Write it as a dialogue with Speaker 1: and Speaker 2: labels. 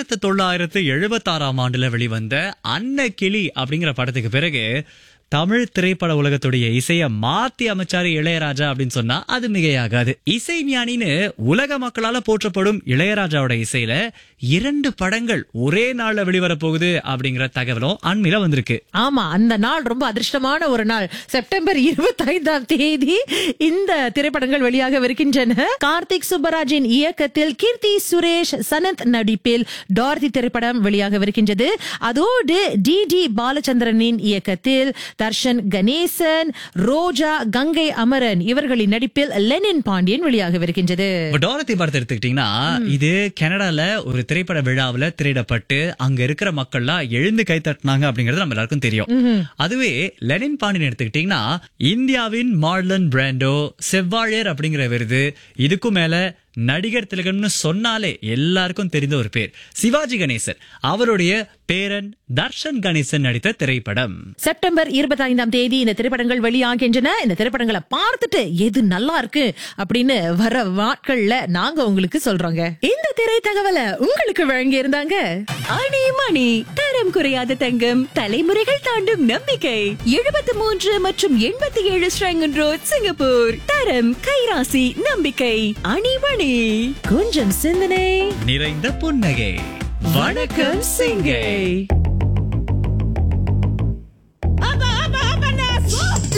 Speaker 1: ஆயிரத்தி தொள்ளாயிரத்து எழுபத்தாறாம் ஆண்டுல வெளிவந்த அன்ன கிளி அப்படிங்கிற படத்துக்கு பிறகு தமிழ் திரைப்பட உலகத்துடைய இசைய மாத்தி அமைச்சாரு இளையராஜா அப்படின்னு சொன்னா அது மிகையாகாது இசை ஞானின்னு உலக மக்களால போற்றப்படும் இளையராஜாவோட இசையில இரண்டு படங்கள் ஒரே நாள்ல வெளிவர போகுது அப்படிங்கிற தகவலும் அண்மையில வந்திருக்கு
Speaker 2: ஆமா அந்த நாள் ரொம்ப அதிர்ஷ்டமான ஒரு நாள் செப்டம்பர் இருபத்தி ஐந்தாம் தேதி இந்த திரைப்படங்கள் வெளியாகவிருக்கின்றன கார்த்திக் சுப்பராஜின் இயக்கத்தில் கீர்த்தி சுரேஷ் சனத் நடிப்பில் டார்தி திரைப்படம் வெளியாகவிருக்கின்றது அதோடு டி டி பாலச்சந்திரனின் இயக்கத்தில் தர்ஷன் கணேசன் ரோஜா கங்கை அமரன் இவர்களின் நடிப்பில் லெனின் பாண்டியன் வெளியாகவிருக்கின்றது
Speaker 1: இப்ப டாரதி படத்தை எடுத்துக்கிட்டீங்கன்னா இது கனடால ஒரு திரைப்பட விழாவுல திரையிடப்பட்டு அங்க இருக்கிற மக்கள்லாம் எழுந்து கை தட்டினாங்க அப்படிங்கறது நம்ம எல்லாருக்கும் தெரியும் அதுவே லெனின் பாண்டியன் எடுத்துக்கிட்டீங்கன்னா இந்தியாவின் மார்லன் பிராண்டோ செவ்வாழையர் அப்படிங்கிற விருது இதுக்கும் மேல நடிகர் திலகம்னு சொன்னாலே எல்லாருக்கும் தெரிந்த ஒரு பேர் சிவாஜி கணேசன் அவருடைய பேரன் தர்ஷன் கணேசன் நடித்த திரைப்படம்
Speaker 2: செப்டம்பர் இருபத்தி ஐந்தாம் தேதி இந்த திரைப்படங்கள் வெளியாகின்றன இந்த திரைப்படங்களை பார்த்துட்டு எது நல்லா இருக்கு அப்படின்னு வர நாட்கள்ல நாங்க உங்களுக்கு சொல்றோங்க இந்த திரை தகவலை உங்களுக்கு வழங்கி இருந்தாங்க
Speaker 3: அணி மணி தரம் குறையாத தங்கம் தலைமுறைகள் தாண்டும் நம்பிக்கை எழுபத்தி மூன்று மற்றும் எண்பத்தி ஏழு ஸ்ரங்கன் ரோட் சிங்கப்பூர் தரம் கைராசி நம்பிக்கை அணிமணி
Speaker 2: கொஞ்சம் சிந்தனை
Speaker 1: நிறைந்த புன்னகை வணக்கம் சிங்கை